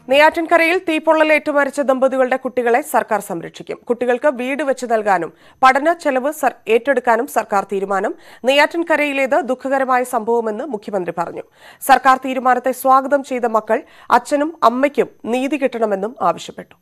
നെയ്യാറ്റിൻകരയിൽ തീപ്പൊള്ളലേറ്റ് മരിച്ച ദമ്പതികളുടെ കുട്ടികളെ സർക്കാർ സംരക്ഷിക്കും കുട്ടികൾക്ക് വീട് വെച്ച് നൽകാനും പഠന ചെലവ് സർ- ഏറ്റെടുക്കാനും സർക്കാർ തീരുമാനം നെയ്യാറ്റിൻകരയിലേത് ദുഃഖകരമായ സംഭവമെന്ന് മുഖ്യമന്ത്രി പറഞ്ഞു സർക്കാർ തീരുമാനത്തെ സ്വാഗതം ചെയ്ത മക്കൾ അച്ഛനും അമ്മയ്ക്കും നീതി കിട്ടണമെന്നും ആവശ്യപ്പെട്ടു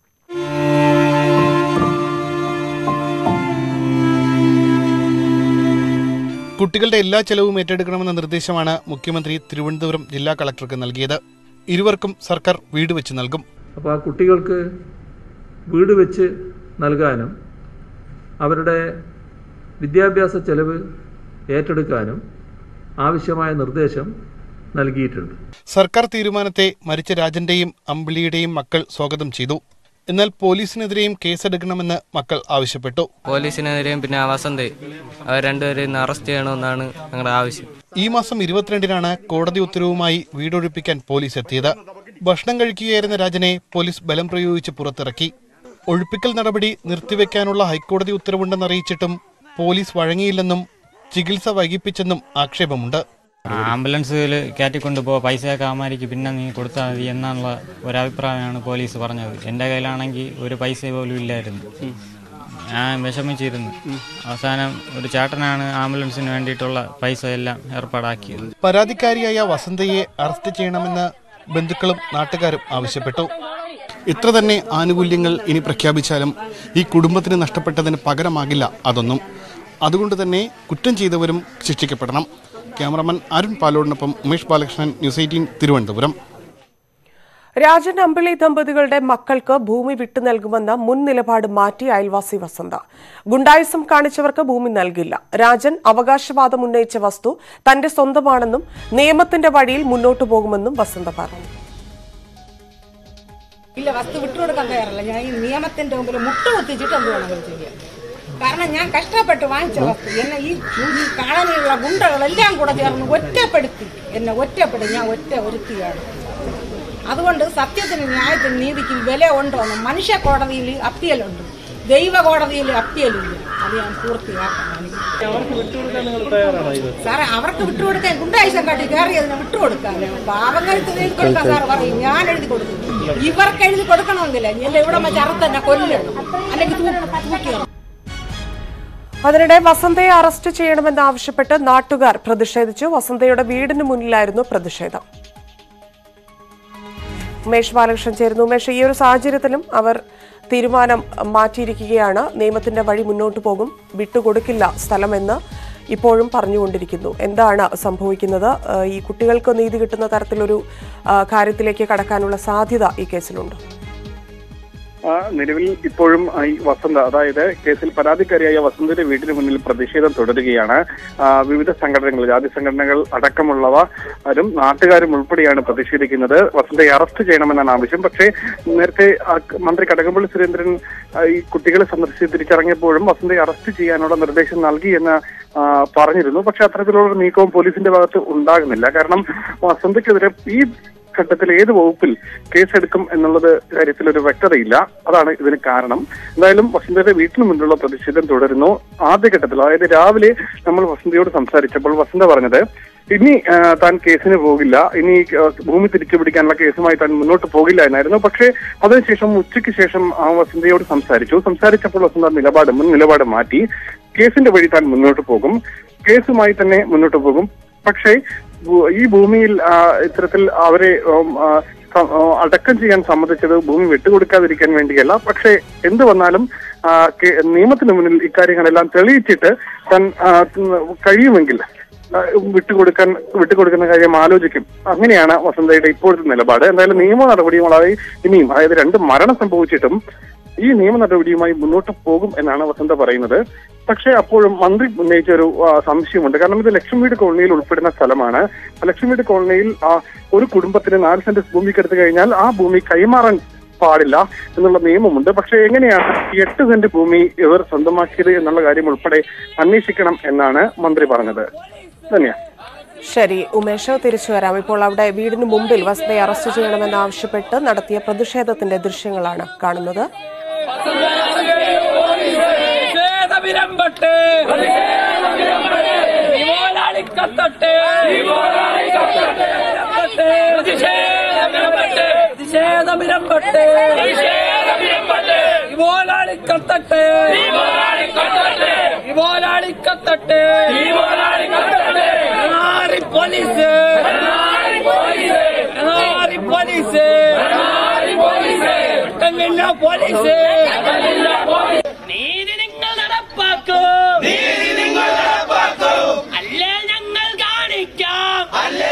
കുട്ടികളുടെ എല്ലാ ചെലവും ഏറ്റെടുക്കണമെന്ന നിർദ്ദേശമാണ് മുഖ്യമന്ത്രി തിരുവനന്തപുരം ജില്ലാ കളക്ടർക്ക് നൽകിയത് ഇരുവർക്കും സർക്കാർ വീട് വെച്ച് നൽകും അപ്പോൾ ആ കുട്ടികൾക്ക് വീട് വെച്ച് നൽകാനും അവരുടെ വിദ്യാഭ്യാസ ചെലവ് ഏറ്റെടുക്കാനും ആവശ്യമായ നിർദ്ദേശം നൽകിയിട്ടുണ്ട് സർക്കാർ തീരുമാനത്തെ മരിച്ച രാജന്റെയും അമ്പിളിയുടെയും മക്കൾ സ്വാഗതം ചെയ്തു എന്നാൽ പോലീസിനെതിരെയും കേസെടുക്കണമെന്ന് മക്കൾ ആവശ്യപ്പെട്ടു പോലീസിനെതിരെയും പിന്നെ ആ വസന്തയും അവർ രണ്ടുപേരെയും ഇന്ന് അറസ്റ്റ് ചെയ്യണമെന്നാണ് ഞങ്ങളുടെ ആവശ്യം ഈ മാസം ഇരുപത്തിരണ്ടിനാണ് കോടതി ഉത്തരവുമായി വീടൊഴിപ്പിക്കാൻ പോലീസ് എത്തിയത് ഭക്ഷണം കഴിക്കുകയായിരുന്ന രാജനെ പോലീസ് ബലം പ്രയോഗിച്ച് പുറത്തിറക്കി ഒഴിപ്പിക്കൽ നടപടി നിർത്തിവെക്കാനുള്ള ഹൈക്കോടതി ഉത്തരവുണ്ടെന്നറിയിച്ചിട്ടും പോലീസ് വഴങ്ങിയില്ലെന്നും ചികിത്സ വൈകിപ്പിച്ചെന്നും ആക്ഷേപമുണ്ട് ആംബുലൻസിൽ കയറ്റിക്കൊണ്ടുപോ പൈസയൊക്കെ അമാരിക്ക് പിന്നെ നീ കൊടുത്താൽ മതി എന്നുള്ള ഒരഭിപ്രായമാണ് പോലീസ് പറഞ്ഞത് എൻ്റെ കയ്യിലാണെങ്കിൽ ഒരു പൈസ പോലും ഇല്ലായിരുന്നു ഞാൻ വിഷമിച്ചിരുന്നു അവസാനം ഒരു ചേട്ടനാണ് ആംബുലൻസിന് വേണ്ടിയിട്ടുള്ള പൈസ എല്ലാം ഏർപ്പാടാക്കിയത് പരാതിക്കാരിയായ വസന്തയെ അറസ്റ്റ് ചെയ്യണമെന്ന് ബന്ധുക്കളും നാട്ടുകാരും ആവശ്യപ്പെട്ടു ഇത്ര തന്നെ ആനുകൂല്യങ്ങൾ ഇനി പ്രഖ്യാപിച്ചാലും ഈ കുടുംബത്തിന് നഷ്ടപ്പെട്ടതിന് പകരമാകില്ല അതൊന്നും അതുകൊണ്ട് തന്നെ കുറ്റം ചെയ്തവരും ശിക്ഷിക്കപ്പെടണം ക്യാമറമാൻ അരുൺ പാലോടിനൊപ്പം ഉമേഷ് ബാലകൃഷ്ണൻ ന്യൂസ് എയ്റ്റീൻ തിരുവനന്തപുരം രാജൻ അമ്പിളി ദമ്പതികളുടെ മക്കൾക്ക് ഭൂമി വിട്ടു നൽകുമെന്ന മുൻ നിലപാട് മാറ്റി അയൽവാസി വസന്ത ഗുണ്ടായുസം കാണിച്ചവർക്ക് ഭൂമി നൽകില്ല രാജൻ അവകാശവാദം ഉന്നയിച്ച വസ്തു തന്റെ സ്വന്തമാണെന്നും നിയമത്തിന്റെ വഴിയിൽ മുന്നോട്ടു പോകുമെന്നും വസന്ത പറഞ്ഞു ഇല്ല വസ്തു വിട്ടുകൊടുക്കാൻ തയ്യാറല്ല ഞാൻ ഈ നിയമത്തിന്റെ മുമ്പിൽ മുട്ട കുത്തിച്ചിട്ട് എന്ത് വേണമെങ്കിലും ചെയ്യാം കാരണം ഞാൻ കഷ്ടപ്പെട്ട് വാങ്ങിച്ച വസ്തു എന്നെ ഈ ഈ കാളനിലുള്ള ഗുണ്ടകളെല്ലാം കൂടെ ചേർന്ന് ഒറ്റപ്പെടുത്തി എന്നെ ഒറ്റപ്പെടുത്തി ഞാൻ ഒറ്റ ഒരുത്തിയാണ് അതുകൊണ്ട് സത്യത്തിന് ന്യായത്തിന് നീതിക്ക് വില ഉണ്ടോ എന്ന് മനുഷ്യ കോടതിയിൽ അപ്പിയലുണ്ട് ദൈവ കോടതിയിൽ അപ്പിയലില്ല അത് ഞാൻ പൂർത്തിയാക്കണം സാറേ അവർക്ക് വിട്ടുകൊടുക്കാൻ ഗുണ്ടായുസം കാട്ടി കയറിയതിനെ വിട്ടുകൊടുക്കാന് പാവങ്ങൾക്ക് എഴുതി കൊടുക്കാൻ സാർ പറയും ഞാൻ എഴുതി കൊടുക്കും ഇവർക്ക് എഴുതി കൊടുക്കണമെങ്കിലേ എന്റെ ഇവിടെ വെച്ച് അറുത്തന്നെ കൊല്ലണം അല്ലെങ്കിൽ തൂ- തൂക്കിയിടണം അതിനിടെ വസന്തയെ അറസ്റ്റ് ചെയ്യണമെന്നാവശ്യപ്പെട്ട് നാട്ടുകാർ പ്രതിഷേധിച്ചു വസന്തയുടെ വീടിന് മുന്നിലായിരുന്നു പ്രതിഷേധം ഉമേഷ് ബാലകൃഷ്ണൻ ചേരുന്നു ഉമേഷ് ഈ ഒരു സാഹചര്യത്തിലും അവർ തീരുമാനം മാറ്റിയിരിക്കുകയാണ് നിയമത്തിന്റെ വഴി മുന്നോട്ട് പോകും വിട്ടുകൊടുക്കില്ല സ്ഥലമെന്ന് ഇപ്പോഴും പറഞ്ഞുകൊണ്ടിരിക്കുന്നു എന്താണ് സംഭവിക്കുന്നത് ഏഹ് ഈ കുട്ടികൾക്ക് നീതി കിട്ടുന്ന തരത്തിലൊരു ആ, കാര്യത്തിലേക്ക് കടക്കാനുള്ള സാധ്യത ഈ കേസിലുണ്ട് ആ, നിലവിൽ ഇപ്പോഴും ആ, ഈ വസന്ത അതായത് കേസിൽ പരാതിക്കാരിയായ വസന്തയുടെ വീടിന് മുന്നിൽ പ്രതിഷേധം തുടരുകയാണ് ആ, വിവിധ സംഘടനകൾ ജാതി സംഘടനകൾ അടക്കമുള്ളവ ആരും നാട്ടുകാരും ഉൾപ്പെടെയാണ് പ്രതിഷേധിക്കുന്നത് വസന്തയെ അറസ്റ്റ് ചെയ്യണമെന്നാണ് ആവശ്യം പക്ഷേ നേരത്തെ ആ, മന്ത്രി കടകംപള്ളി സുരേന്ദ്രൻ ആ, ഈ കുട്ടികളെ സന്ദർശിച്ച് തിരിച്ചറിഞ്ഞപ്പോഴും വസന്തയെ അറസ്റ്റ് ചെയ്യാനുള്ള നിർദ്ദേശം നൽകി എന്ന് ആ, പറഞ്ഞിരുന്നു പക്ഷെ അത്തരത്തിലുള്ള ഒരു നീക്കവും പോലീസിന്റെ ഭാഗത്ത് ഉണ്ടാകുന്നില്ല കാരണം വസന്തയ്ക്കെതിരെ ഈ ഘട്ടത്തിൽ ഏത് വകുപ്പിൽ കേസെടുക്കും എന്നുള്ളത് കാര്യത്തിൽ ഒരു വ്യക്തതയില്ല അതാണ് ഇതിന് കാരണം എന്തായാലും വസന്തയുടെ വീട്ടിന് മുന്നിലുള്ള പ്രതിഷേധം തുടരുന്നു ആദ്യഘട്ടത്തിൽ അതായത് രാവിലെ നമ്മൾ വസന്തയോട് സംസാരിച്ചപ്പോൾ വസന്ത പറഞ്ഞത് ഇനി ആ, താൻ കേസിന് പോകില്ല ഇനി ആ, ഭൂമി തിരിച്ചു പിടിക്കാനുള്ള കേസുമായി താൻ മുന്നോട്ട് പോകില്ല എന്നായിരുന്നു പക്ഷേ അതിനുശേഷം ഉച്ചയ്ക്ക് ശേഷം ആ വസന്തയോട് സംസാരിച്ചു സംസാരിച്ചപ്പോൾ വസന്ത നിലപാട് മുൻ നിലപാട് മാറ്റി കേസിന്റെ വഴി താൻ മുന്നോട്ട് പോകും കേസുമായി തന്നെ മുന്നോട്ട് പോകും പക്ഷേ ഭൂ- ഈ ഭൂമിയിൽ ആ, ഇത്തരത്തിൽ അവരെ ഉം, ആ, സ- ആ, അടക്കം ചെയ്യാൻ സമ്മതിച്ചത് ഭൂമി വിട്ടുകൊടുക്കാതിരിക്കാൻ വേണ്ടിയല്ല പക്ഷേ എന്ത് വന്നാലും ആ, കെ- നിയമത്തിന് മുന്നിൽ ഇക്കാര്യങ്ങളെല്ലാം തെളിയിച്ചിട്ട് താൻ ആ, ഉം, കഴിയുമെങ്കിൽ ആ, വിട്ടുകൊടുക്കാൻ വിട്ടുകൊടുക്കുന്ന കാര്യം ആലോചിക്കും അങ്ങനെയാണ് വസന്തയുടെ ഇപ്പോഴത്തെ നിലപാട് എന്തായാലും നിയമ നടപടിയുമായി ഇനിയും അതായത് രണ്ട് മരണം സംഭവിച്ചിട്ടും ഈ നിയമ നടപടിയുമായി മുന്നോട്ട് പോകും എന്നാണ് വസന്ത പറയുന്നത് പക്ഷേ അപ്പോഴും മന്ത്രി ഉന്നയിച്ച ഒരു ആ, സംശയമുണ്ട് കാരണം ഇത് ലക്ഷം വീട് കോളനിയിൽ ഉൾപ്പെടുന്ന സ്ഥലമാണ് ആ ലക്ഷം വീട് കോളനിയിൽ ആ, ഒരു കുടുംബത്തിന് നാല് സെന്റ് ഭൂമിക്ക് എടുത്തു കഴിഞ്ഞാൽ ആ ഭൂമി കൈമാറാൻ പാടില്ല എന്നുള്ള നിയമമുണ്ട് പക്ഷേ എങ്ങനെയാണ് ഈ എട്ട് സെന്റ് ഭൂമി ഇവർ സ്വന്തമാക്കിയത് എന്നുള്ള കാര്യം ഉൾപ്പെടെ അന്വേഷിക്കണം എന്നാണ് മന്ത്രി പറഞ്ഞത് ധന്യ ശരി ഉമേഷ് തിരിച്ചു വരാം ഇപ്പോൾ അവിടെ വീടിന് മുമ്പിൽ വസന്തയെ അറസ്റ്റ് ചെയ്യണമെന്നാവശ്യപ്പെട്ട് നടത്തിയ പ്രതിഷേധത്തിന്റെ ദൃശ്യങ്ങളാണ് കാണുന്നത് പ്രതിഷേധവിരമ്പട്ടെ നിമോലാളിക്കത്തട്ടെ പ്രതിഷേധവിരമ്പട്ടെ പ്രതിഷേധ നിശേഷമിരമ്പട്ടെ ഈ പോലാളി കത്തട്ടെ ഈ പോലാളി കത്തട്ടെ എനാരി പോലീസ് എനാരി പോലീസ് ഒട്ടങ്ങില്ല പോലീസ് നീതി നിങ്ങൾ നടപ്പാക്കൂ നീതി നിങ്ങൾ നടപ്പാക്കൂ അല്ലേ ഞങ്ങൾ കാണിക്കാം അല്ലേ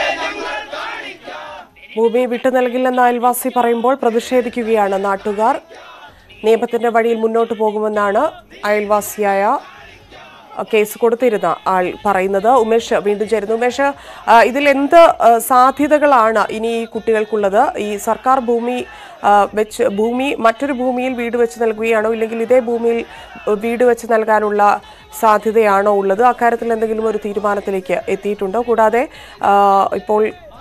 ഭൂമി വിട്ടു നൽകില്ലെന്ന് അയൽവാസി പറയുമ്പോൾ പ്രതിഷേധിക്കുകയാണ് നാട്ടുകാർ നിയമത്തിന്റെ വഴിയിൽ മുന്നോട്ട് പോകുമെന്നാണ് അയൽവാസിയായ അഹ്, കേസ് കൊടുത്തിരുന്ന ആൾ പറയുന്നത് ഉമേഷ് വീണ്ടും ചേരുന്നു ഉമേഷ് അഹ്, ഇതിൽ എന്ത് അഹ്, സാധ്യതകളാണ് ഇനി ഈ കുട്ടികൾക്കുള്ളത് ഈ സർക്കാർ ഭൂമി അഹ്, വെച്ച് ഭൂമി മറ്റൊരു ഭൂമിയിൽ വീട് വെച്ച് നൽകുകയാണോ ഇല്ലെങ്കിൽ ഇതേ ഭൂമിയിൽ അഹ്, വീട് വെച്ച് നൽകാനുള്ള സാധ്യതയാണോ ഉള്ളത് അക്കാര്യത്തിൽ എന്തെങ്കിലും ഒരു തീരുമാനത്തിലേക്ക് എത്തിയിട്ടുണ്ടോ കൂടാതെ അഹ്, ഇപ്പോൾ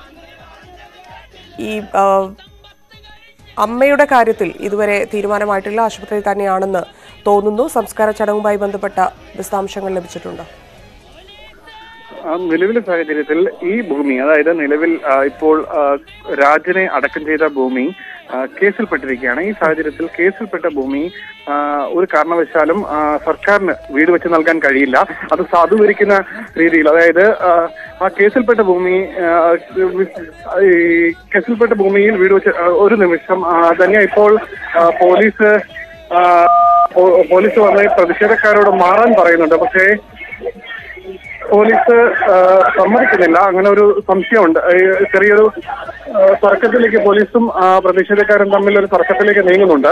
ഈ ആ, അമ്മയുടെ കാര്യത്തിൽ ഇതുവരെ തീരുമാനമായിട്ടില്ല ആശുപത്രിയിൽ തന്നെയാണെന്ന് തോന്നുന്നു സംസ്കാര ചടങ്ങുമായി ബന്ധപ്പെട്ട വിശദാംശങ്ങൾ ലഭിച്ചിട്ടുണ്ട് ആ, നിലവിലെ സാഹചര്യത്തിൽ ഈ ഭൂമി അതായത് നിലവിൽ ആ, ഇപ്പോൾ ആ, രാജനെ അടക്കം ചെയ്ത ഭൂമി ആ, കേസിൽപ്പെട്ടിരിക്കുകയാണ് ഈ സാഹചര്യത്തിൽ കേസിൽപ്പെട്ട ഭൂമി ആ, ഒരു കാരണവശാലും ആ, സർക്കാരിന് വീട് വെച്ച് നൽകാൻ കഴിയില്ല അത് സാധൂകരിക്കുന്ന രീതിയിൽ അതായത് ആ, ആ കേസിൽപ്പെട്ട ഭൂമി ആ, ഈ കേസിൽപ്പെട്ട ഭൂമിയിൽ വീട് വെച്ച് ആ, ഒരു നിമിഷം ആ, തന്നെ ഇപ്പോൾ ആ, പോലീസ് ആ, പോ- പോലീസ് വന്ന് പ്രതിഷേധക്കാരോട് മാറാൻ പറയുന്നുണ്ട് പക്ഷേ പോലീസ് ആ, സമ്മതിക്കുന്നില്ല അങ്ങനെ ഒരു സംശയമുണ്ട് ഈ ചെറിയൊരു ആ, തർക്കത്തിലേക്ക് പോലീസും ആ, പ്രതിഷേധക്കാരും തമ്മിൽ ഒരു തർക്കത്തിലേക്ക് നീങ്ങുന്നുണ്ട്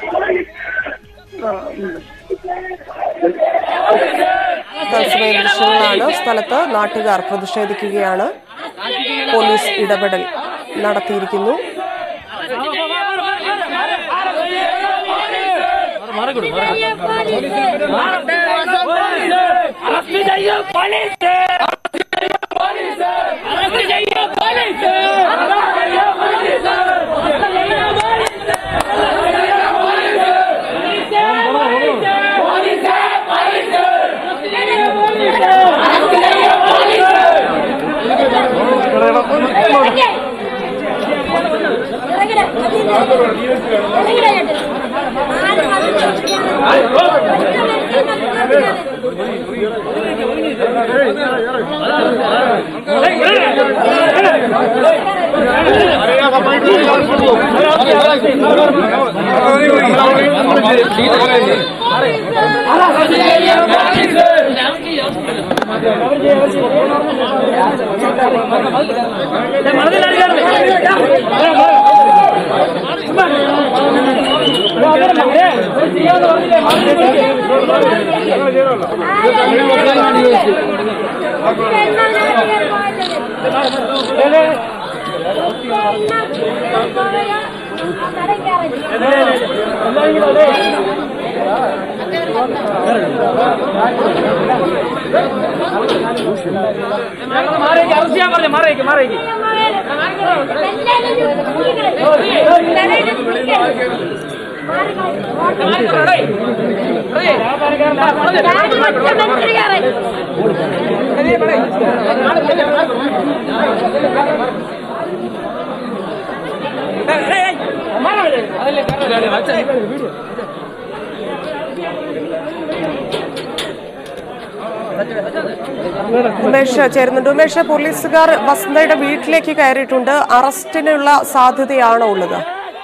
തത്സമയ ദൃശ്യങ്ങളാണ് സ്ഥലത്ത് നാട്ടുകാർ പ്രതിഷേധിക്കുകയാണ് പോലീസ് ഇടപെടൽ നടത്തിയിരിക്കുന്നു അറസ്റ്റ് ചെയ്യൂ പോലീസ് അറസ്റ്റ് ചെയ്യൂ പോലീസ് ഉമേഷ് ചേരുന്നുണ്ട് ഉമേഷ് പോലീസുകാർ വസന്തയുടെ വീട്ടിലേക്ക് കയറിയിട്ടുണ്ട് അറസ്റ്റിനുള്ള സാധ്യതയാണോ ഉള്ളത്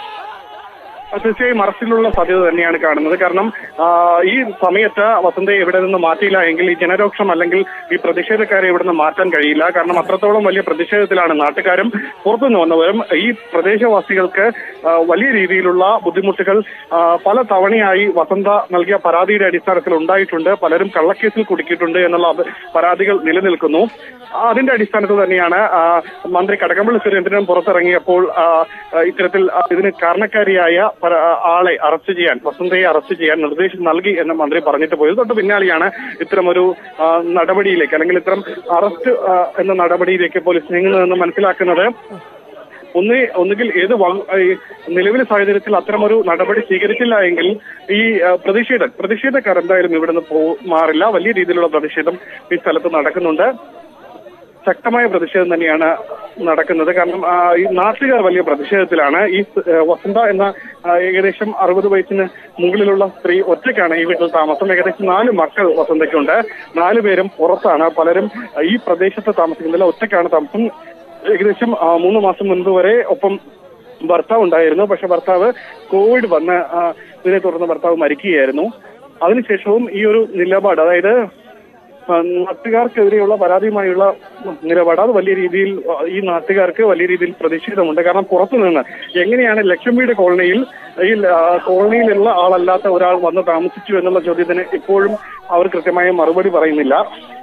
തീർച്ചയായും അറസ്റ്റിലുള്ള സാധ്യത തന്നെയാണ് കാണുന്നത് കാരണം ആ, ഈ സമയത്ത് വസന്തയെ ഇവിടെ നിന്ന് മാറ്റിയില്ല എങ്കിൽ ഈ ജനരോക്ഷം അല്ലെങ്കിൽ ഈ പ്രതിഷേധക്കാരെ ഇവിടെ നിന്ന് മാറ്റാൻ കഴിയില്ല കാരണം അത്രത്തോളം വലിയ പ്രതിഷേധത്തിലാണ് നാട്ടുകാരും പുറത്തുനിന്ന് വന്നവരും ഈ പ്രദേശവാസികൾക്ക് ആ, വലിയ രീതിയിലുള്ള ബുദ്ധിമുട്ടുകൾ ആ, പല തവണയായി വസന്ത നൽകിയ പരാതിയുടെ അടിസ്ഥാനത്തിൽ ഉണ്ടായിട്ടുണ്ട് പലരും കള്ളക്കേസിൽ കുടുക്കിയിട്ടുണ്ട് എന്നുള്ള അത് പരാതികൾ നിലനിൽക്കുന്നു അതിന്റെ അടിസ്ഥാനത്തിൽ തന്നെയാണ് ആ, മന്ത്രി കടകംപള്ളി സുരേന്ദ്രൻ പുറത്തിറങ്ങിയപ്പോൾ ആ, ആ, ഇത്തരത്തിൽ ആ, ഇതിന് കാരണക്കാരിയായ പര- ആളെ അറസ്റ്റ് ചെയ്യാൻ വസന്തയെ അറസ്റ്റ് ചെയ്യാൻ നിർദ്ദേശം നൽകി എന്ന് മന്ത്രി പറഞ്ഞിട്ട് പോയത് തൊട്ട് പിന്നാലെയാണ് ഇത്തരമൊരു ആ, നടപടിയിലേക്ക് അല്ലെങ്കിൽ ഇത്തരം അറസ്റ്റ് ആ, എന്ന നടപടിയിലേക്ക് പോലീസ് നീങ്ങുന്നതെന്ന് മനസ്സിലാക്കുന്നത് ഒന്ന് ഒന്നുകിൽ ഏത് വ- ഈ നിലവിലെ സാഹചര്യത്തിൽ അത്തരമൊരു നടപടി സ്വീകരിച്ചില്ല എങ്കിൽ ഈ ആ, പ്രതിഷേധം പ്രതിഷേധക്കാർ എന്തായാലും ഇവിടുന്ന് പോ മാറില്ല വലിയ രീതിയിലുള്ള പ്രതിഷേധം ഈ സ്ഥലത്ത് നടക്കുന്നുണ്ട് ശക്തമായ പ്രതിഷേധം തന്നെയാണ് നടക്കുന്നത് കാരണം ആ, ഈ നാട്ടുകാർ വലിയ പ്രതിഷേധത്തിലാണ് ഈ ആ, വസന്ത എന്ന ആ, ഏകദേശം അറുപത് വയസ്സിന് മുകളിലുള്ള സ്ത്രീ ഒറ്റയ്ക്കാണ് ഈ വീട്ടിൽ താമസം ഏകദേശം നാല് മക്കൾ വസന്തയ്ക്കുണ്ട് നാലു പേരും പുറത്താണ് പലരും ഈ പ്രദേശത്ത് താമസിക്കുന്നില്ല ഒറ്റയ്ക്കാണ് താമസം ഏകദേശം ആ, മൂന്ന് മാസം മുൻപ് വരെ ഒപ്പം ഭർത്താവ് ഉണ്ടായിരുന്നു പക്ഷെ ഭർത്താവ് കോവിഡ് വന്ന് ആ, ഇതിനെ തുടർന്ന് ഭർത്താവ് മരിക്കുകയായിരുന്നു അതിനുശേഷവും ഈ ഒരു നിലപാട് അതായത് ആ, നാട്ടുകാർക്കെതിരെയുള്ള പരാതിയുമായുള്ള നിലപാട് അത് വലിയ രീതിയിൽ ആ, ഈ നാട്ടുകാർക്ക് വലിയ രീതിയിൽ പ്രതിഷേധമുണ്ട് കാരണം പുറത്തുനിന്ന് എങ്ങനെയാണ് ലക്ഷ്മിയുടെ കോളനിയിൽ ഈ ആ, കോളനിയിലുള്ള ആളല്ലാത്ത ഒരാൾ വന്ന് താമസിച്ചു എന്നുള്ള ചോദ്യത്തിന് ഇപ്പോഴും അവർ കൃത്യമായ മറുപടി പറയുന്നില്ല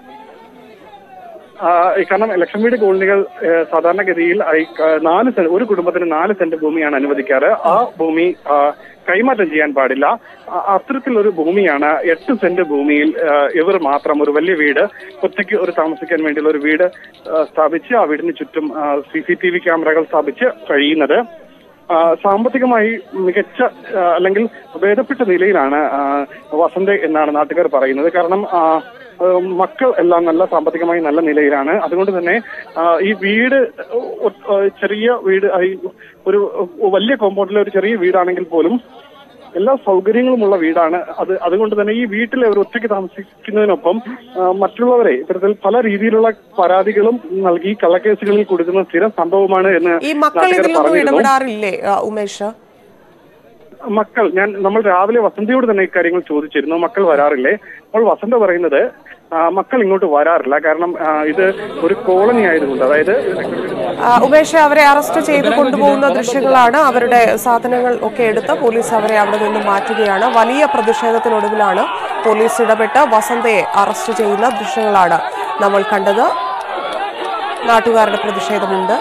ആ, ഈ കാരണം ലക്ഷംവീട് കോളനികൾ ഏ, സാധാരണഗതിയിൽ ഐ- ക- നാല് സെന്റ് ഒരു കുടുംബത്തിന് നാല് സെന്റ് ഭൂമിയാണ് അനുവദിക്കാറ് ആ ഭൂമി ആ, കൈമാറ്റം ചെയ്യാൻ പാടില്ല ആ- അത്തരത്തിലൊരു ഭൂമിയാണ് എട്ട് സെന്റ് ഭൂമിയിൽ ആ, ഇവർ മാത്രം ഒരു വലിയ വീട് ഒറ്റയ്ക്ക് ഒരു താമസിക്കാൻ വേണ്ടിയുള്ള ഒരു വീട് ആ, സ്ഥാപിച്ച് ആ വീടിന് ചുറ്റും സി സി ടി വി ക്യാമറകൾ സ്ഥാപിച്ച് കഴിയുന്നത് ആ, സാമ്പത്തികമായി മികച്ച ആ, അല്ലെങ്കിൽ ഭേദപ്പെട്ട നിലയിലാണ് ആ, വസന്ത എന്നാണ് നാട്ടുകാർ പറയുന്നത് കാരണം ആ, ആ, മക്കൾ എല്ലാം നല്ല സാമ്പത്തികമായി നല്ല നിലയിലാണ് അതുകൊണ്ട് തന്നെ ആ, ഈ വീട് ഒ- ആ, ചെറിയ വീട് ആ, ഈ ഒരു വലിയ കോമ്പൗണ്ടിലെ ഒരു ചെറിയ വീടാണെങ്കിൽ പോലും എല്ലാ സൗകര്യങ്ങളുമുള്ള വീടാണ് അത് അതുകൊണ്ട് തന്നെ ഈ വീട്ടിൽ അവർ ഒറ്റയ്ക്ക് താമസിക്കുന്നതിനൊപ്പം ആ, മറ്റുള്ളവരെ ഇത്തരത്തിൽ പല രീതിയിലുള്ള പരാതികളും നൽകി കള്ളക്കേസുകളിൽ കൊടുക്കുന്ന സ്ഥിരം സംഭവമാണ് എന്ന് ഈ മക്കൾ നാട്ടുകാർ ഇതിലൊന്നും പറഞ്ഞിരുന്നു ഇടപെടാറില്ലേ ആ, ഉമേഷ് മക്കൾ ഞാൻ നമ്മൾ രാവിലെ വസന്തയോട് തന്നെ ഇക്കാര്യങ്ങൾ ചോദിച്ചിരുന്നു മക്കൾ വരാറില്ലേ അപ്പോൾ വസന്ത പറയുന്നത് ആ, മക്കൾ ഇങ്ങോട്ട് വരാറില്ല കാരണം ആ, ഇത് ഒരു കോളനി ആയതുകൊണ്ട് അതായത് ആ, ഉമേഷ് അവരെ അറസ്റ്റ് ചെയ്ത് കൊണ്ടുപോകുന്ന ദൃശ്യങ്ങളാണ് അവരുടെ സാധനങ്ങൾ ഒക്കെ എടുത്ത് പോലീസ് അവരെ അവിടെ നിന്ന് മാറ്റുകയാണ് വലിയ പ്രതിഷേധത്തിനൊടുവിലാണ് പോലീസ് ഇടപെട്ട് വസന്തയെ അറസ്റ്റ് ചെയ്യുന്ന ദൃശ്യങ്ങളാണ് നമ്മൾ കണ്ടത് നാട്ടുകാരുടെ പ്രതിഷേധമുണ്ട്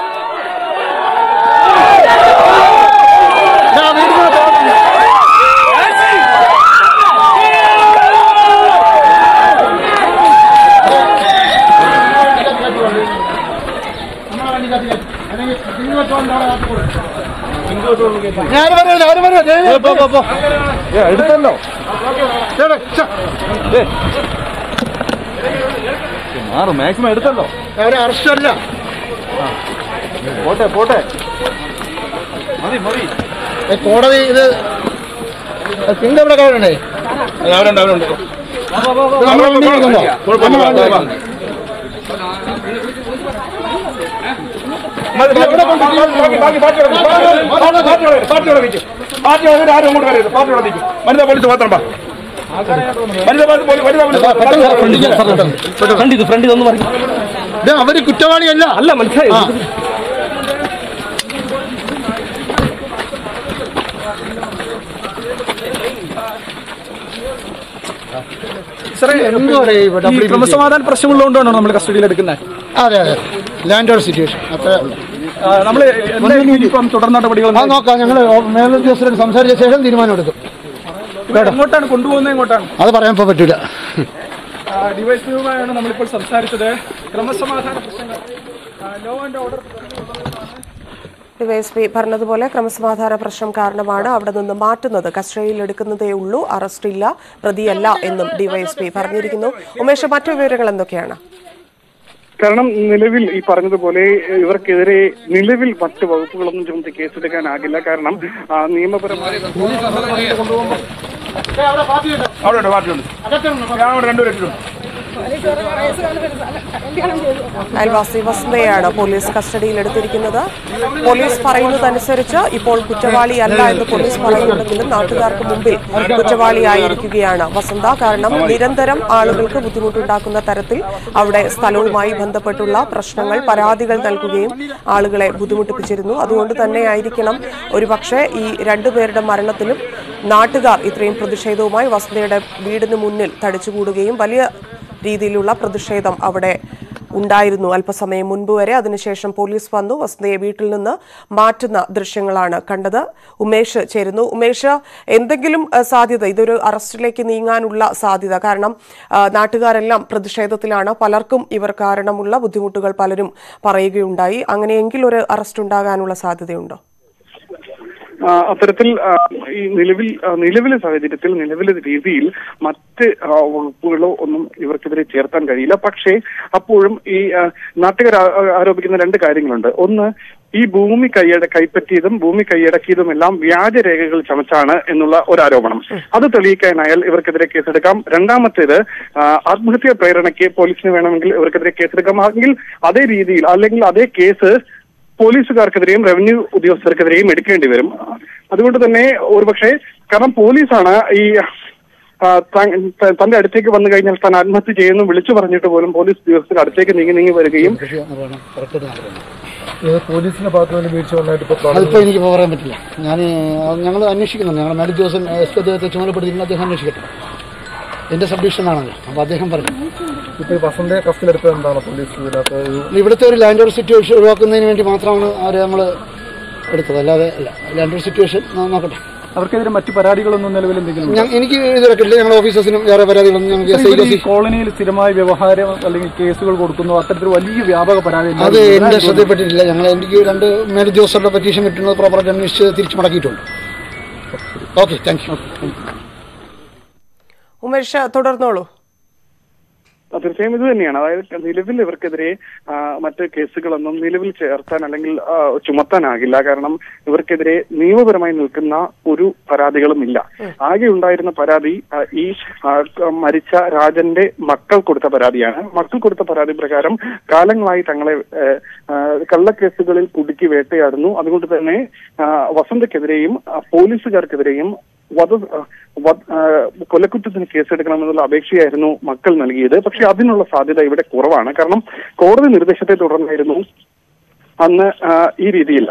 എടുത്തല്ലോ മാറും മാക്സിമം എടുത്തല്ലോ അവരെ അറസ്റ്റ് അല്ല പോട്ടെ പോട്ടെ മതി മതി കോടതി ഇത് സിംഗ് എവിടെ കാണണ്ടേ അവരുണ്ട് അവരുണ്ട് നമ്മൾ വണ്ടി എടുക്കണ്ടോ നമ്മൾ വണ്ടി എടുക്കാം. ഇത് അവര് കുറ്റവാളിയല്ല അല്ല മനസ്സിലായി ഈ ക്രമസമാധാന പ്രശ്നമുള്ളതുകൊണ്ടാണോ നമ്മൾ കസ്റ്റഡിയിൽ എടുക്കുന്നത് അതെ അതെ ലാൻഡ് ഓർഡർ സിറ്റുവേഷൻ അത്ര നമ്മൾ ഇപ്പം തുടർ നടപടികൾ ആ നോക്കാം ഞങ്ങൾ മേലുദ്യോഗസ്ഥരോട് സംസാരിച്ച ശേഷം തീരുമാനം എടുക്കും എങ്ങോട്ടാണ് കൊണ്ടുപോകുന്നത് എങ്ങോട്ടാണ് അത് പറയാൻ ഇപ്പോൾ പറ്റില്ല ഡിവൈഎസ്പിയുമായാണ് നമ്മളിപ്പോൾ സംസാരിച്ചത് ക്രമസമാധാന പ്രശ്നങ്ങൾ ലോ ആൻഡ് ഓർഡർ ഡിവൈഎസ്പി പറഞ്ഞതുപോലെ ക്രമസമാധാന പ്രശ്നം കാരണമാണ് അവിടെ നിന്ന് മാറ്റുന്നത് കസ്റ്റഡിയിൽ എടുക്കുന്നതേ ഉള്ളൂ അറസ്റ്റില്ല പ്രതിയല്ല എന്നും ഡിവൈഎസ്പി പറഞ്ഞിരിക്കുന്നു ഉമേഷ് മറ്റു വിവരങ്ങൾ എന്തൊക്കെയാണ് കാരണം നിലവിൽ ഈ പറഞ്ഞതുപോലെ ഇവർക്കെതിരെ നിലവിൽ മറ്റ് വകുപ്പുകളൊന്നും ചുമത്തി കേസെടുക്കാനാകില്ല കാരണം ആ, നിയമപരമായ അവിടെ ഉണ്ട് പാർട്ടിയുണ്ട് ഞാൻ അവിടെ രണ്ടുപേരും ഇട്ടിട്ടുണ്ട് അയൽവാസി വസന്തയാണ് പോലീസ് കസ്റ്റഡിയിൽ എടുത്തിരിക്കുന്നത് പോലീസ് പറയുന്നതനുസരിച്ച് ഇപ്പോൾ കുറ്റവാളിയല്ല എന്ന് പോലീസ് പറയുന്നുണ്ടെങ്കിലും നാട്ടുകാർക്ക് മുമ്പിൽ കുറ്റവാളിയായിരിക്കുകയാണ് വസന്ത കാരണം നിരന്തരം ആളുകൾക്ക് ബുദ്ധിമുട്ടുണ്ടാക്കുന്ന തരത്തിൽ അവിടെ സ്ഥലവുമായി ബന്ധപ്പെട്ടുള്ള പ്രശ്നങ്ങൾ പരാതികൾ നൽകുകയും ആളുകളെ ബുദ്ധിമുട്ടിപ്പിച്ചിരുന്നു അതുകൊണ്ട് തന്നെ ആയിരിക്കണം ഒരുപക്ഷെ ഈ രണ്ടുപേരുടെ മരണത്തിലും നാട്ടുകാർ ഇത്രയും പ്രതിഷേധവുമായി വസന്തയുടെ വീടിന് മുന്നിൽ തടിച്ചുകൂടുകയും വലിയ രീതിയിലുള്ള പ്രതിഷേധം അവിടെ ഉണ്ടായിരുന്നു അല്പസമയം മുൻപ് വരെ അതിനുശേഷം പോലീസ് വന്നു വസന്തയെ വീട്ടിൽ നിന്ന് മാറ്റുന്ന ദൃശ്യങ്ങളാണ് കണ്ടത് ഉമേഷ് ചേരുന്നു ഉമേഷ് എന്തെങ്കിലും അഹ്, സാധ്യത ഇതൊരു അറസ്റ്റിലേക്ക് നീങ്ങാനുള്ള സാധ്യത കാരണം ആ, നാട്ടുകാരെല്ലാം പ്രതിഷേധത്തിലാണ് പലർക്കും ഇവർ കാരണമുള്ള ബുദ്ധിമുട്ടുകൾ പലരും പറയുകയുണ്ടായി അങ്ങനെയെങ്കിൽ ഒരു അറസ്റ്റ് ഉണ്ടാകാനുള്ള സാധ്യതയുണ്ടോ ആ, അത്തരത്തിൽ ആ, ഈ നിലവിൽ ആ, നിലവിലെ സാഹചര്യത്തിൽ നിലവിലെ രീതിയിൽ മറ്റ് ആ, വകുപ്പുകളോ ഒന്നും ഇവർക്കെതിരെ ചേർത്താൻ കഴിയില്ല പക്ഷേ അപ്പോഴും ഈ ആ, നാട്ടുകാർ ആ- ആരോപിക്കുന്ന രണ്ട് കാര്യങ്ങളുണ്ട് ഒന്ന് ഈ ഭൂമി കൈയട കൈപ്പറ്റിയതും ഭൂമി കൈയടക്കിയതും എല്ലാം വ്യാജരേഖകൾ ചമച്ചാണ് എന്നുള്ള ഒരു ആരോപണം അത് തെളിയിക്കാനായാൽ ഇവർക്കെതിരെ കേസെടുക്കാം രണ്ടാമത്തേത് ആ, ആത്മഹത്യാ പ്രേരണയ്ക്ക് പോലീസിന് വേണമെങ്കിൽ ഇവർക്കെതിരെ കേസെടുക്കാം അല്ലെങ്കിൽ അതേ രീതിയിൽ അല്ലെങ്കിൽ അതേ കേസ് പോലീസുകാർക്കെതിരെയും റവന്യൂ ഉദ്യോഗസ്ഥർക്കെതിരെയും എടുക്കേണ്ടി വരും അതുകൊണ്ട് തന്നെ ഒരുപക്ഷെ കാരണം പോലീസാണ് ഈ ആ, താൻ- ത- തന്റെ അടുത്തേക്ക് വന്നു കഴിഞ്ഞാൽ താൻ ആത്മഹത്യ ചെയ്യുന്നു വിളിച്ചു പറഞ്ഞിട്ട് പോലും പോലീസ് ഉദ്യോഗസ്ഥർ അടുത്തേക്ക് നീങ്ങി നീങ്ങി വരികയും ഇത് പോലീസിന്റെ ഭാഗത്ത് നിന്ന് വീഴ്ച വന്നായിട്ട് ഇപ്പോൾ അതിപ്പോ എനിക്ക് ഇപ്പോൾ പറയാൻ പറ്റില്ല ഞാൻ ഞങ്ങൾ അന്വേഷിക്കുന്നുണ്ട് ഞങ്ങളുടെ മേഡം ജോസൻ എസ് പി അദ്ദേഹത്തെ ചുമതലപ്പെടുത്തിയിട്ടുണ്ട് അദ്ദേഹം അന്വേഷിക്കട്ടെ എന്റെ സബ് ഡിവിഷനാണല്ലോ അപ്പോൾ അദ്ദേഹം പറഞ്ഞു ഇപ്പോൾ ഈ വസന്തയെ കസ്റ്റഡിയിലെടുത്തത് എന്താണ് പോലീസ് ഇതിനകത്ത് ഒരു ഇവിടുത്തെ ഒരു ലാൻഡ് ഓർ സിറ്റുവേഷൻ ഒഴിവാക്കുന്നതിന് വേണ്ടി മാത്രമാണ് അവരെ നമ്മൾ എടുത്തത് അല്ലാതെ അല്ല ലാൻഡ് ഓർ സിറ്റുവേഷൻ നോക്കട്ടെ അവർക്കെതിരെ മറ്റു പരാതികളൊന്നും നിലവിൽ എന്തെങ്കിലും ഞാൻ എനിക്ക് ഇതിലൊക്കെ ഞങ്ങളുടെ ഓഫീസേഴ്സിനും വേറെ പരാതികളൊന്നും ഞങ്ങൾക്ക് എസ് ഇവർ ഐ ഈ കോളനിയിൽ സ്ഥിരമായ വ്യവഹാരം അല്ലെങ്കിൽ കേസുകൾ കൊടുക്കുന്നു അത്തരത്തിൽ വലിയ വ്യാപക പരാതി അത് എന്റെ ശ്രദ്ധയിൽപ്പെട്ടിട്ടില്ല ഞങ്ങൾ എനിക്ക് രണ്ട് മേലുദ്യോഗസ്ഥരുടെ പറ്റീഷൻ കിട്ടുന്നത് പ്രോപ്പറായിട്ട് അന്വേഷിച്ച് തിരിച്ചു മടക്കിയിട്ടുണ്ട് ഓക്കെ താങ്ക് യു ഉമേഷ് തുടർന്നോളൂ ആ, തീർച്ചയായും ഇത് തന്നെയാണ് അതായത് നിലവിൽ ഇവർക്കെതിരെ ആ, മറ്റ് കേസുകളൊന്നും നിലവിൽ ചേർത്താൻ അല്ലെങ്കിൽ ആ, ചുമത്താനാകില്ല കാരണം ഇവർക്കെതിരെ നിയമപരമായി നിൽക്കുന്ന ഒരു പരാതികളും ഇല്ല ആകെ ഉണ്ടായിരുന്ന പരാതി ആ, ഈ ആ, ക- മരിച്ച രാജന്റെ മക്കൾ കൊടുത്ത പരാതിയാണ് മക്കൾ കൊടുത്ത പരാതി പ്രകാരം കാലങ്ങളായി തങ്ങളെ ഏ, ആ, കള്ളക്കേസുകളിൽ കുടുക്കി വേട്ടയാടുന്നു അതുകൊണ്ട് തന്നെ ആ, വസന്തക്കെതിരെയും ആ, പോലീസുകാർക്കെതിരെയും വധ വധ- ആ, കൊലക്കുറ്റത്തിന് കേസെടുക്കണമെന്നുള്ള അപേക്ഷയായിരുന്നു മക്കൾ നൽകിയത് പക്ഷെ അതിനുള്ള സാധ്യത ഇവിടെ കുറവാണ് കാരണം കോടതി നിർദ്ദേശത്തെ തുടർന്നായിരുന്നു അന്ന് ആ, ഈ രീതിയിൽ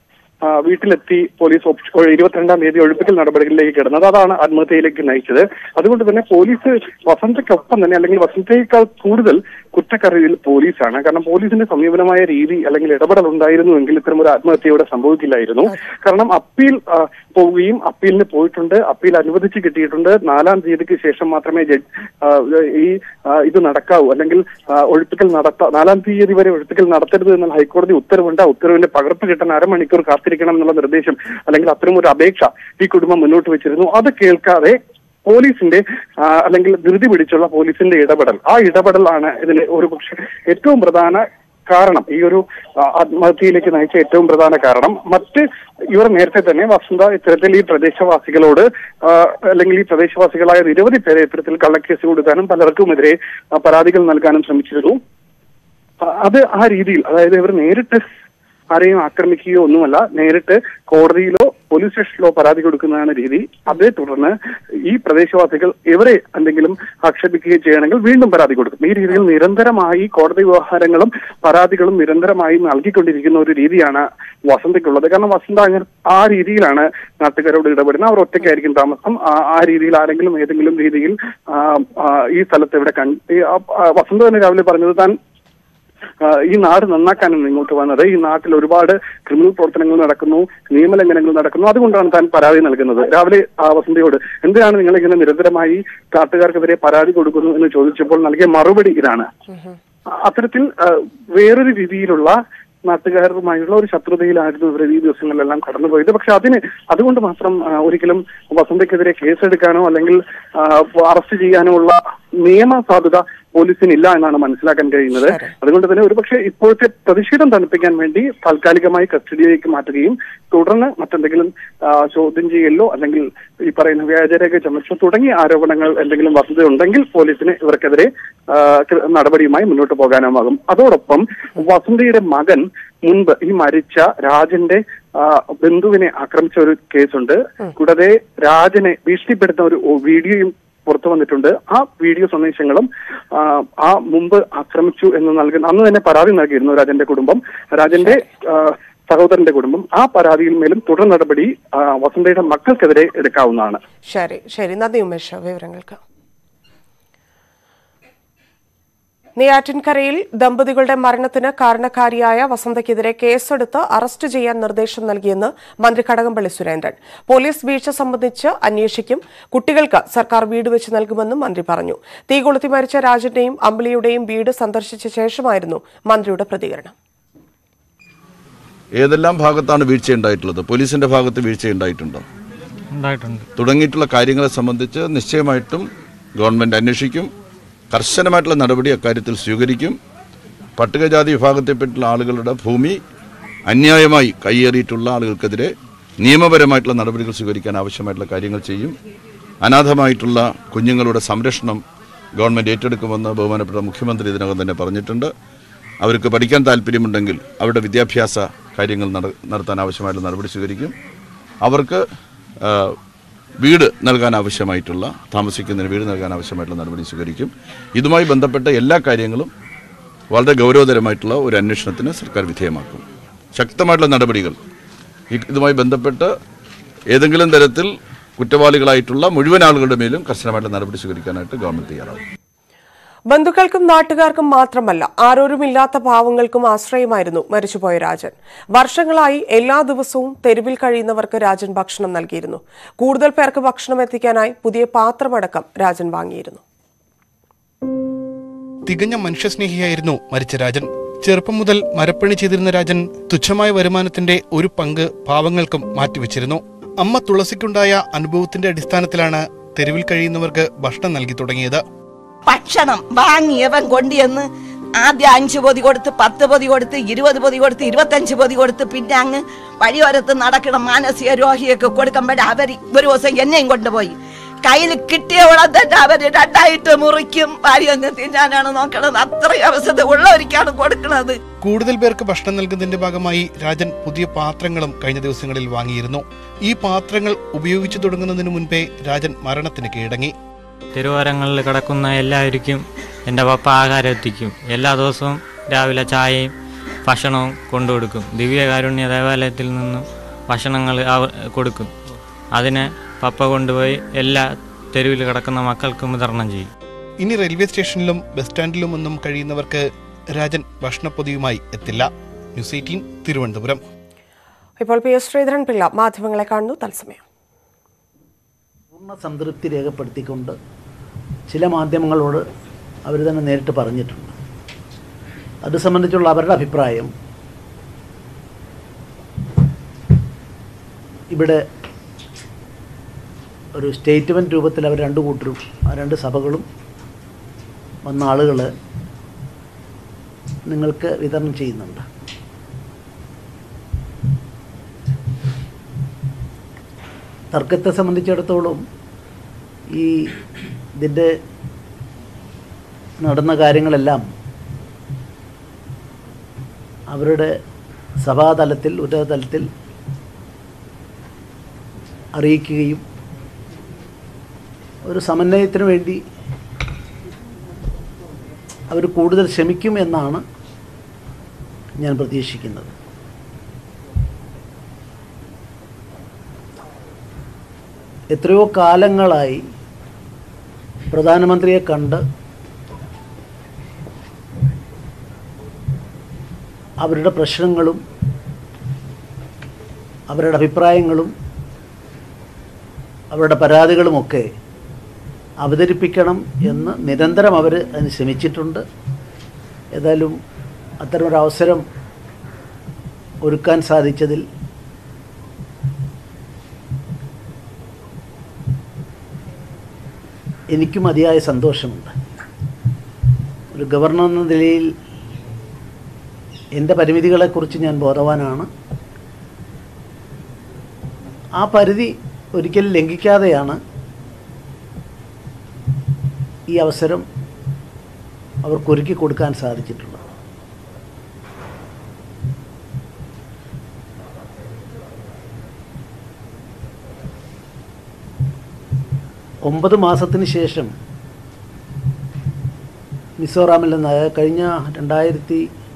ആ, വീട്ടിലെത്തി പോലീസ് ഒപ്- ഇരുപത്തിരണ്ടാം തീയതി ഒഴിപ്പിക്കൽ നടപടികളിലേക്ക് കിടന്നത് അതാണ് ആത്മഹത്യയിലേക്ക് നയിച്ചത് അതുകൊണ്ട് തന്നെ പോലീസ് വസന്തയ്ക്കൊപ്പം തന്നെ അല്ലെങ്കിൽ വസന്തയേക്കാൾ കൂടുതൽ കുറ്റക്കറിയിൽ പോലീസാണ് കാരണം പോലീസിന്റെ സമീപനമായ രീതി അല്ലെങ്കിൽ ഇടപെടൽ ഉണ്ടായിരുന്നുവെങ്കിൽ ഇത്തരം ഒരു ആത്മഹത്യ ഇവിടെ സംഭവിക്കില്ലായിരുന്നു കാരണം അപ്പീൽ ആ, പോവുകയും അപ്പീലിന് പോയിട്ടുണ്ട് അപ്പീൽ അനുവദിച്ച് കിട്ടിയിട്ടുണ്ട് നാലാം തീയതിക്ക് ശേഷം മാത്രമേ ജഡ്ജ് ആ, ഈ ആ, ഇത് നടക്കാവൂ അല്ലെങ്കിൽ ആ, ഒഴിപ്പിക്കൽ നടത്ത നാലാം തീയതി വരെ ഒഴിപ്പിക്കൽ നടത്തരുത് എന്നുള്ള ഹൈക്കോടതി ഉത്തരവുണ്ട് ആ ഉത്തരവിന്റെ പകർപ്പ് കിട്ടാൻ അരമണിക്കൂർ കാത്തിരിക്കണം എന്നുള്ള നിർദ്ദേശം അല്ലെങ്കിൽ അത്തരം ഒരു അപേക്ഷ ഈ കുടുംബം മുന്നോട്ട് വെച്ചിരുന്നു അത് കേൾക്കാതെ പോലീസിന്റെ ആ, അല്ലെങ്കിൽ ധൃതി പിടിച്ചുള്ള പോലീസിന്റെ ഇടപെടൽ ആ ഇടപെടലാണ് ഇതിന് ഒരു പക്ഷേ ഏറ്റവും പ്രധാന കാരണം ഈ ഒരു ആ, ആത്മഹത്യയിലേക്ക് നയിച്ച ഏറ്റവും പ്രധാന കാരണം മറ്റ് ഇവർ നേരത്തെ തന്നെ വസന്ത ഇത്തരത്തിൽ ഈ പ്രദേശവാസികളോട് ആ, അല്ലെങ്കിൽ ഈ പ്രദേശവാസികളായ നിരവധി പേരെ ഇത്തരത്തിൽ കള്ളക്കേസ് കൊടുക്കാനും പലർക്കുമെതിരെ ആ, പരാതികൾ നൽകാനും ശ്രമിച്ചിരുന്നു ആ, അത് ആ രീതിയിൽ അതായത് ഇവർ നേരിട്ട് ആരെയും ആക്രമിക്കുകയോ ഒന്നുമല്ല നേരിട്ട് കോടതിയിലോ പോലീസ് സ്റ്റേഷനിലോ പരാതി കൊടുക്കുന്നതാണ് രീതി അതേ തുടർന്ന് ഈ പ്രദേശവാസികൾ ഇവരെ എന്തെങ്കിലും ആക്ഷേപിക്കുകയോ ചെയ്യണമെങ്കിൽ വീണ്ടും പരാതി കൊടുക്കും ഈ രീതിയിൽ നിരന്തരമായി കോടതി വ്യവഹാരങ്ങളും പരാതികളും നിരന്തരമായി നൽകിക്കൊണ്ടിരിക്കുന്ന ഒരു രീതിയാണ് വസന്തയ്ക്കുള്ളത് കാരണം വസന്ത അങ്ങനെ ആ രീതിയിലാണ് നാട്ടുകാരോട് ഇടപെടുന്നത് അവർ ഒറ്റയ്ക്കായിരിക്കും താമസം ആ- ആ രീതിയിൽ ആരെങ്കിലും ഏതെങ്കിലും രീതിയിൽ ആ, ആ, ഈ സ്ഥലത്ത് ഇവിടെ കൺ ഈ, ആ, ആ, വസന്ത തന്നെ രാവിലെ പറഞ്ഞത് താൻ ആ, ഈ നാട് നന്നാക്കാനാണ് ഇങ്ങോട്ട് വന്നത് ഈ നാട്ടിൽ ഒരുപാട് ക്രിമിനൽ പ്രവർത്തനങ്ങൾ നടക്കുന്നു നിയമലംഘനങ്ങൾ നടക്കുന്നു അതുകൊണ്ടാണ് താൻ പരാതി നൽകുന്നത് രാവിലെ ആ വസന്തയോട് എന്തിനാണ് നിങ്ങൾ ഇങ്ങനെ നിരന്തരമായി നാട്ടുകാർക്കെതിരെ പരാതി കൊടുക്കുന്നു എന്ന് ചോദിച്ചപ്പോൾ നൽകിയ മറുപടി ഇതാണ് അത്തരത്തിൽ ആ, വേറൊരു രീതിയിലുള്ള നാട്ടുകാരുമായുള്ള ഒരു ശത്രുതയിലായിരുന്നു ഇവർ ഈ ദിവസങ്ങളിലെല്ലാം കടന്നുപോയത് പക്ഷെ അതിന് അതുകൊണ്ട് മാത്രം ആ, ഒരിക്കലും വസന്തയ്ക്കെതിരെ കേസെടുക്കാനോ അല്ലെങ്കിൽ ആ, അറസ്റ്റ് ചെയ്യാനോ ഉള്ള നിയമ സാധുത പോലീസിനില്ല എന്നാണ് മനസ്സിലാക്കാൻ കഴിയുന്നത് അതുകൊണ്ട് തന്നെ ഒരുപക്ഷെ ഇപ്പോഴത്തെ പ്രതിഷേധം തണുപ്പിക്കാൻ വേണ്ടി താൽക്കാലികമായി കസ്റ്റഡിയിലേക്ക് മാറ്റുകയും തുടർന്ന് മറ്റെന്തെങ്കിലും ആ, ചോദ്യം ചെയ്യലോ അല്ലെങ്കിൽ ഈ പറയുന്ന വ്യാജരേഖ ചമച്ചോ തുടങ്ങിയ ആരോപണങ്ങൾ എന്തെങ്കിലും വസ്തുത ഉണ്ടെങ്കിൽ പോലീസിന് ഇവർക്കെതിരെ ആ, കൃ- നടപടിയുമായി മുന്നോട്ട് പോകാനുമാകും അതോടൊപ്പം വസന്തയുടെ മകൻ മുൻപ് ഈ മരിച്ച രാജന്റെ ആ, ബന്ധുവിനെ ആക്രമിച്ച ഒരു കേസുണ്ട് കൂടാതെ രാജനെ ഭീഷണിപ്പെടുത്തുന്ന ഒരു വീഡിയോയും പുറത്തു വന്നിട്ടുണ്ട് ആ വീഡിയോ സന്ദേശങ്ങളും ആ, ആ മുമ്പ് ആക്രമിച്ചു എന്ന് നൽകുന്ന അന്ന് തന്നെ പരാതി നൽകിയിരുന്നു രാജന്റെ കുടുംബം രാജന്റെ ആ, സഹോദരന്റെ കുടുംബം ആ പരാതിയിൽ മേലും തുടർ നടപടി ആ, വസന്തയുടെ മക്കൾക്കെതിരെ എടുക്കാവുന്നതാണ് ശരി ശരി നന്ദി ഉമേഷ് വിവരങ്ങൾക്ക് നെയ്യാറ്റിൻകരയിൽ ദമ്പതികളുടെ മരണത്തിന് കാരണക്കാരിയായ വസന്തയ്ക്കെതിരെ കേസെടുത്ത് അറസ്റ്റ് ചെയ്യാൻ നിർദ്ദേശം നൽകിയെന്ന് മന്ത്രി കടകംപള്ളി സുരേന്ദ്രൻ പോലീസ് വീഴ്ച സംബന്ധിച്ച് അന്വേഷിക്കും കുട്ടികൾക്ക് സർക്കാർ വീട് വെച്ച് നൽകുമെന്നും മന്ത്രി പറഞ്ഞു തീ കൊളുത്തി മരിച്ച രാജന്റെയും അമ്പിളിയുടെയും വീട് സന്ദർശിച്ച ശേഷമായിരുന്നു മന്ത്രിയുടെ പ്രതികരണം ഏതെല്ലാം ഭാഗത്താണ് വീഴ്ച ഉണ്ടായിട്ടുള്ളത് പോലീസിൻ്റെ ഭാഗത്ത് വീഴ്ച ഉണ്ടായിട്ടുണ്ടോ ഉണ്ടായിട്ടുണ്ട് തുടങ്ങിയിട്ടുള്ള കാര്യങ്ങളെ സംബന്ധിച്ച് നിശ്ചയമായിട്ടും ഗവൺമെൻറ് അന്വേഷിക്കും കർശനമായിട്ടുള്ള നടപടി അക്കാര്യത്തിൽ സ്വീകരിക്കും പട്ടികജാതി വിഭാഗത്തിൽപ്പെട്ടുള്ള ആളുകളുടെ ഭൂമി അന്യായമായി കൈയേറിയിട്ടുള്ള ആളുകൾക്കെതിരെ നിയമപരമായിട്ടുള്ള നടപടികൾ സ്വീകരിക്കാൻ ആവശ്യമായിട്ടുള്ള കാര്യങ്ങൾ ചെയ്യും അനാഥമായിട്ടുള്ള കുഞ്ഞുങ്ങളുടെ സംരക്ഷണം ഗവൺമെൻറ് ഏറ്റെടുക്കുമെന്ന് ബഹുമാനപ്പെട്ട മുഖ്യമന്ത്രി ഇതിനകം തന്നെ പറഞ്ഞിട്ടുണ്ട് അവർക്ക് പഠിക്കാൻ താല്പര്യമുണ്ടെങ്കിൽ അവരുടെ വിദ്യാഭ്യാസ കാര്യങ്ങൾ നട- നടത്താൻ ആവശ്യമായിട്ടുള്ള നടപടി സ്വീകരിക്കും അവർക്ക് ആ, വീട് നൽകാൻ ആവശ്യമായിട്ടുള്ള താമസിക്കുന്നതിന് വീട് നൽകാൻ ആവശ്യമായിട്ടുള്ള നടപടി സ്വീകരിക്കും ഇതുമായി ബന്ധപ്പെട്ട എല്ലാ കാര്യങ്ങളും വളരെ ഗൗരവതരമായിട്ടുള്ള ഒരു അന്വേഷണത്തിന് സർക്കാർ വിധേയമാക്കും ശക്തമായിട്ടുള്ള നടപടികൾ ഇ- ഇതുമായി ബന്ധപ്പെട്ട് ഏതെങ്കിലും തരത്തിൽ കുറ്റവാളികളായിട്ടുള്ള മുഴുവൻ ആളുകളുടെ മേലും കർശനമായിട്ടുള്ള നടപടി സ്വീകരിക്കാനായിട്ട് ഗവൺമെന്റ് തയ്യാറാവും ബന്ധുക്കൾക്കും നാട്ടുകാർക്കും മാത്രമല്ല ആരോരുമില്ലാത്ത പാവങ്ങൾക്കും ആശ്രയമായിരുന്നു മരിച്ചുപോയ രാജൻ വർഷങ്ങളായി എല്ലാ ദിവസവും തെരുവിൽ കഴിയുന്നവർക്ക് രാജൻ ഭക്ഷണം നൽകിയിരുന്നു കൂടുതൽ പേർക്ക് ഭക്ഷണം എത്തിക്കാനായി പുതിയ പാത്രമടക്കം രാജൻ വാങ്ങിയിരുന്നു തികഞ്ഞ മനുഷ്യസ്നേഹിയായിരുന്നു മരിച്ച രാജൻ ചെറുപ്പം മുതൽ മരപ്പണി ചെയ്തിരുന്ന രാജൻ തുച്ഛമായ വരുമാനത്തിന്റെ ഒരു പങ്ക് പാവങ്ങൾക്കും മാറ്റിവെച്ചിരുന്നു അമ്മ തുളസിക്കുണ്ടായ അനുഭവത്തിന്റെ അടിസ്ഥാനത്തിലാണ് തെരുവിൽ കഴിയുന്നവർക്ക് ഭക്ഷണം നൽകി തുടങ്ങിയത് ഭക്ഷണം വാങ്ങിയവൻ കൊണ്ടുവന്ന് ആദ്യം അഞ്ച് പൊതി കൊടുത്ത് പത്ത് പൊതി കൊടുത്ത് ഇരുപത് പൊതി കൊടുത്ത് ഇരുപത്തഞ്ച് പൊതി കൊടുത്ത് പിന്നെ അങ്ങ് വഴിയോരത്ത് നടക്കണ മാനസിക രോഗിയൊക്കെ കൊടുക്കുമ്പോഴേ അവർ ഒരു ദിവസം എന്നെയും കൊണ്ടുപോയി കയ്യിൽ കിട്ടിയ ഉടൻ തന്നെ അവര് രണ്ടായിട്ട് മുറിക്കും ഭാര്യ അങ്ങ് തിന്നാനാണ് നോക്കണത് അത്രയും അവസ്ഥ ഉള്ളവർക്കാണ് കൊടുക്കുന്നത് കൂടുതൽ പേർക്ക് ഭക്ഷണം നൽകുന്നതിന്റെ ഭാഗമായി രാജൻ പുതിയ പാത്രങ്ങളും കഴിഞ്ഞ ദിവസങ്ങളിൽ വാങ്ങിയിരുന്നു ഈ പാത്രങ്ങൾ ഉപയോഗിച്ചു തുടങ്ങുന്നതിന് മുൻപേ രാജൻ മരണത്തിന് കീഴടങ്ങി തെരുവോരങ്ങളിൽ കിടക്കുന്ന എല്ലാവർക്കും എൻ്റെ പപ്പ ആഹാരം എത്തിക്കും എല്ലാ ദിവസവും രാവിലെ ചായയും ഭക്ഷണവും കൊണ്ടുകൊടുക്കും ദിവ്യകാരുണ്യ ദേവാലയത്തിൽ നിന്നും ഭക്ഷണങ്ങൾ അവ- കൊടുക്കും അതിനെ പപ്പ കൊണ്ടുപോയി എല്ലാ തെരുവിൽ കിടക്കുന്ന മക്കൾക്കും വിതരണം ചെയ്യും ഇനി റെയിൽവേ സ്റ്റേഷനിലും ബസ് സ്റ്റാൻഡിലും ഒന്നും കഴിയുന്നവർക്ക് രാജൻ ഭക്ഷണപ്പൊതിയുമായി എത്തില്ല ന്യൂസ് എയ്റ്റീൻ തിരുവനന്തപുരം ഇപ്പോൾ പി എസ് ശ്രീധരൻ പിള്ള മാധ്യമങ്ങളെ കാണുന്നു തത്സമയം പൂർണ്ണ സംതൃപ്തി രേഖപ്പെടുത്തിക്കൊണ്ട് ചില മാധ്യമങ്ങളോട് അവർ തന്നെ നേരിട്ട് പറഞ്ഞിട്ടുണ്ട് അത് സംബന്ധിച്ചുള്ള അവരുടെ അഭിപ്രായം ഇവിടെ ഒരു സ്റ്റേറ്റ്മെൻറ്റ് രൂപത്തിൽ അവർ രണ്ട് കൂട്ടരും ആ രണ്ട് സഭകളും വന്ന ആളുകൾ നിങ്ങൾക്ക് വിതരണം ചെയ്യുന്നുണ്ട് തർക്കത്തെ സംബന്ധിച്ചിടത്തോളം ഈ ഇതിൻ്റെ നടന്ന കാര്യങ്ങളെല്ലാം അവരുടെ സഭാതലത്തിൽ ഉന്നതതലത്തിൽ അറിയിക്കുകയും ഒരു സമന്വയത്തിന് വേണ്ടി അവർ കൂടുതൽ ശ്രമിക്കും എന്നാണ് ഞാൻ പ്രതീക്ഷിക്കുന്നത് എത്രയോ കാലങ്ങളായി പ്രധാനമന്ത്രിയെ കണ്ട് അവരുടെ പ്രശ്നങ്ങളും അവരുടെ അഭിപ്രായങ്ങളും അവരുടെ പരാതികളുമൊക്കെ അവതരിപ്പിക്കണം എന്ന് നിരന്തരം അവർ അതിന് ശ്രമിച്ചിട്ടുണ്ട് ഏതായാലും അത്തരമൊരവസരം ഒരുക്കാൻ സാധിച്ചതിൽ എനിക്കും അതിയായ സന്തോഷമുണ്ട് ഒരു ഗവർണർ എന്ന നിലയിൽ എൻ്റെ പരിമിതികളെക്കുറിച്ച് ഞാൻ ബോധവാനാണ് ആ പരിധി ഒരിക്കലും ലംഘിക്കാതെയാണ് ഈ അവസരം അവർക്കൊരുക്കി കൊടുക്കാൻ സാധിച്ചിട്ടുള്ളത് ഒമ്പത് മാസത്തിന് ശേഷം മിസോറാമിൽ നിന്ന് അതായത് കഴിഞ്ഞ രണ്ടായിരത്തി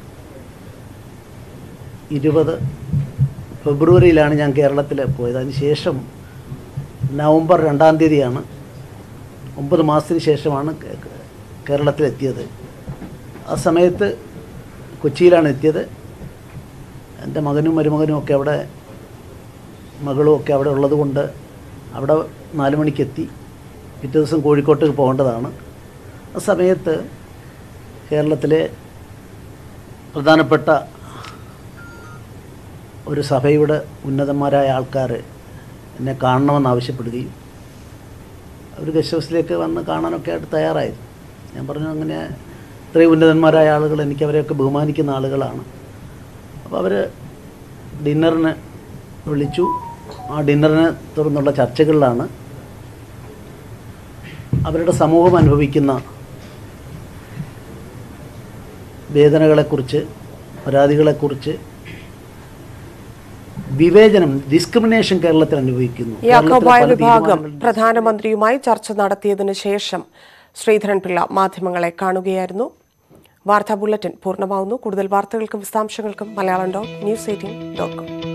ഇരുപത് ഫെബ്രുവരിയിലാണ് ഞാൻ കേരളത്തിൽ പോയത് അതിന് ശേഷം നവംബർ രണ്ടാം തീയതിയാണ് ഒമ്പത് മാസത്തിന് ശേഷമാണ് കേ- കേരളത്തിലെത്തിയത് ആ സമയത്ത് കൊച്ചിയിലാണ് എത്തിയത് എൻ്റെ മകനും മരുമകനും ഒക്കെ അവിടെ മകളും ഒക്കെ അവിടെ ഉള്ളത് കൊണ്ട് അവിടെ നാല് മണിക്കെത്തി പിറ്റേ ദിവസം കോഴിക്കോട്ടേക്ക് പോകേണ്ടതാണ് ആ സമയത്ത് കേരളത്തിലെ പ്രധാനപ്പെട്ട ഒരു സഭയുടെ ഉന്നതന്മാരായ ആൾക്കാർ എന്നെ കാണണമെന്ന് ആവശ്യപ്പെടുകയും അവർ ഗസ്റ്റ് ഹൗസിലേക്ക് വന്ന് കാണാനൊക്കെ ആയിട്ട് തയ്യാറായിരുന്നു ഞാൻ പറഞ്ഞു അങ്ങനെ ഇത്രയും ഉന്നതന്മാരായ ആളുകൾ എനിക്ക് അവരെയൊക്കെ ബഹുമാനിക്കുന്ന ആളുകളാണ് അപ്പോൾ അവർ ഡിന്നറിന് വിളിച്ചു ആ ഡിന്നറിനെ തുടർന്നുള്ള ചർച്ചകളിലാണ് അവരുടെ സമൂഹം അനുഭവിക്കുന്ന വേദനകളെക്കുറിച്ച് പരാതികളെക്കുറിച്ച് വിവേചനം ഡിസ്ക്രിമിനേഷൻ കേരളത്തിൽ അനുഭവിക്കുന്നു യാക്കോബായ കേരളത്തിലെ പല വിഭാഗം തീരുമാനങ്ങളും പ്രധാനമന്ത്രിയുമായി ചർച്ച നടത്തിയതിനു ശേഷം ശ്രീധരൻപിള്ള മാധ്യമങ്ങളെ കാണുകയായിരുന്നു വാർത്താ ബുള്ളറ്റിൻ പൂർണ്ണമാവുന്നു കൂടുതൽ വാർത്തകൾക്കും വിശദാംശങ്ങൾക്കും Malayalam dot news eighteen dot com